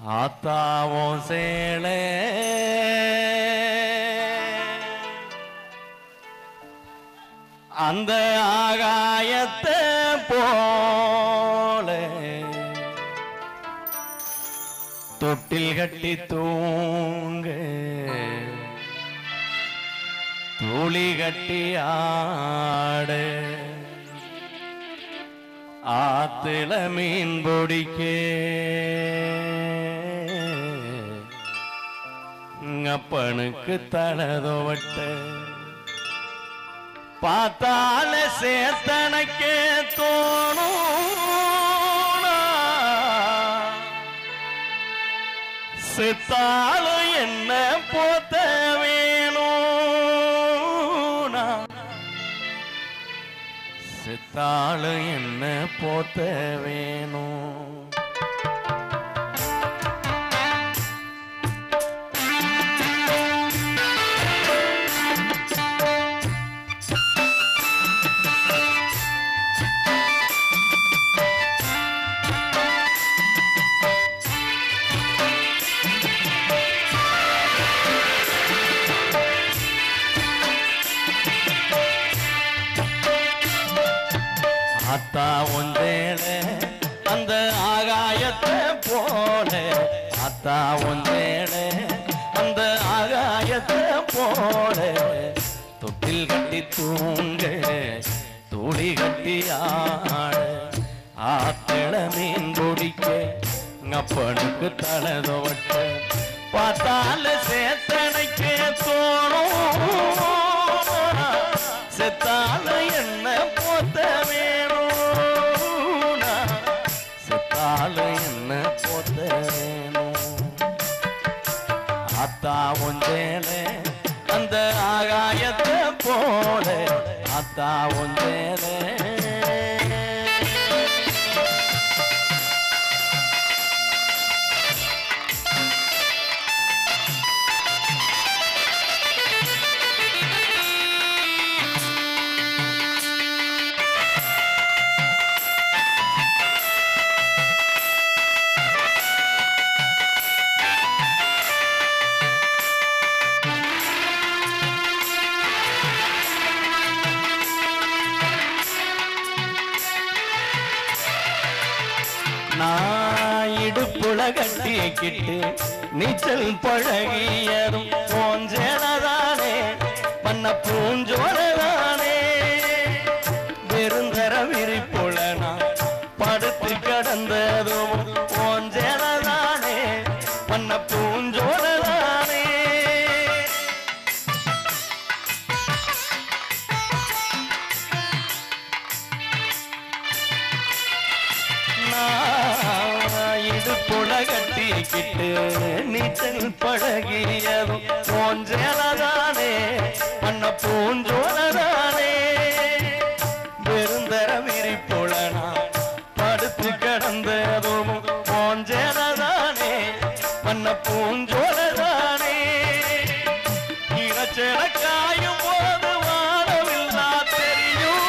ஆத்தாவும் சேலே அந்த ஆகாயத்தை போல தொட்டில் கட்டி தூங்க தூளி கட்டி ஆட ஆத்துல மீன் பிடிக்க அப்பனுக்கு தலதோவட்ட பார்த்தால சேத்தனக்கே தோணும் செத்தாலும் என்ன போத்த வேணும் செத்தாலும் என்ன போத்த வேணும் ஆத்தா ஒன்றேல அந்த ஆகாயத்தை போல ஆத்தா ஒன்றேல அந்த ஆகாயத்தை போல தொட்டில் கட்டி தூங்க தூளி கட்டி ஆட ஆத்தள மீன் பிடிக்க அப்பனுக்கு தலதோட்ட பார்த்தால சேத்தனைக்கு தோணும் செத்தால என்ன போத்த வேணும் செத்தால என்ன போத்த வேணும் ஆத்தா ஒன்றேலே அந்த ஆகாயத்தை போல ஆத்தா ஒன்றேலே நான் இடுப்புல கட்டிக்கிட்டு நீச்சல் பழகியதும் போஞ்சேனதானே பண்ண பூஞ்சோனதானே வெறுந்தர விரிப்புல நான் படுத்து கடந்ததும் போஞ்சேனதானே பண்ண பூஞ்சோனதானே இடுப்புல கட்டிக்கிட்டு நீச்சல் பழகியதும் போஞ்சேலதானே பண்ண பூஞ்சோலதானே பெருந்தர விரிப்புலனா படுத்து கிடந்ததும் போஞ்சேலதானே பண்ண பூஞ்சோலதானே இனச்செல காயும் போது வாழவில்லா தெரியும்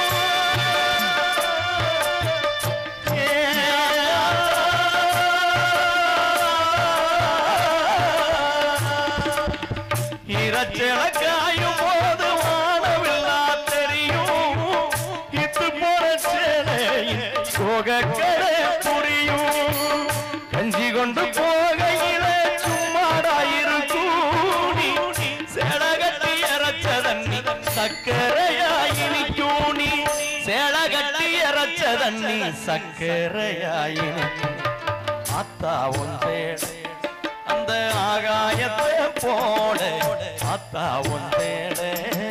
இரச்சலக்காயும் போது வானவில்லா தெரியும் இத்து போற சேலையின் சோகக்கடை புரியும் கஞ்சி கொண்டு போகையில சும்மாடாயிருக்கும் நீ சேலகட்டி இறச்ச தண்ணி சக்கரையாயினி கூணி சேலகட்டி இறச்ச தண்ணி சக்கரையாயினி ஆத்தா ஒன்றேடே அந்த ஆகாயத்தை போட ஆத்தா ஒன்றேடே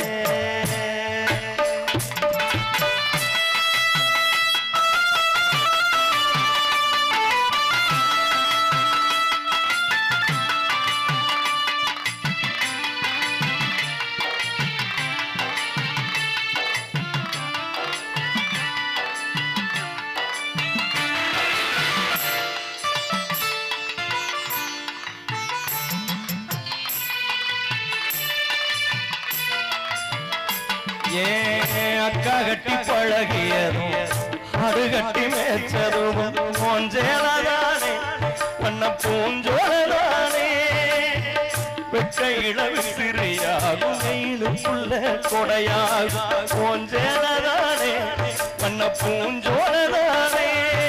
ஏ அக்கா கட்டி பழகியதும் அது கட்டி மேய்ச்சதும் கொஞ்சேலதானே பண்ண வண்ண பூஞ்சோழதானே வெட்ட இளவு சிறியாகும் வெயிலுக்குள்ள கொடையாகும் பூஞ்சேலதானே வண்ண பூஞ்சோழதானே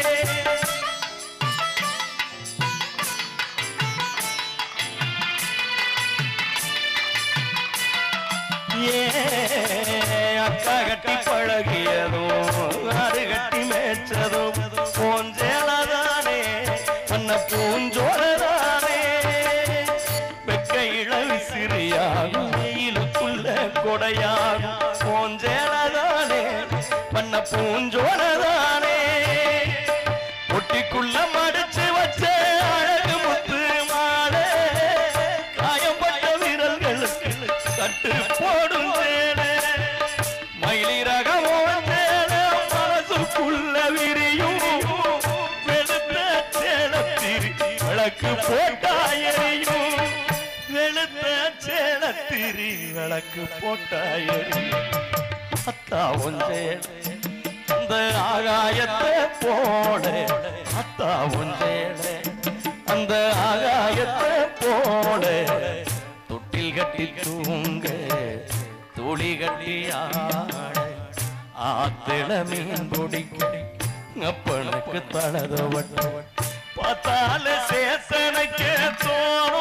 ஏ அக்கா கட்டி பழகியதும் ஆறு கட்டி மேய்ச்சதும் பூஞ்சேலதானே வண்ண பூஞ்சோழதானே வெக்க இளவி சிறியாகும் வெயிலுக்குள்ள கொடையாகும் பூஞ்சேலதானே வண்ண பூஞ்சோழதானே பொட்டிக்குள்ள மடிச்சு வச்ச அழகு முத்து மாலை காயம்பட்ட வீரர்களுக்கு கட்டு போடும் சேலை மயிலி ரகமோ சேலை மனசுக்குள்ள விரியும் வெளுத்த சேலத்திரி விளக்கு போட்டாயறியும் வெளுத்த சேலத்திரி விளக்கு போட்டாயறியும் அத்தா ஒன்றே அந்த ஆகாயத்தை போல அத்தா ஒன்றேலே அந்த ஆகாயத்தை போல தொட்டில் கட்டி தூங்க துளி கட்டி ஆட ஆத்திள மீன் பிடிக்க அப்பனுக்கு தளத வட்ட பார்த்தால சேசனைக்கு தோண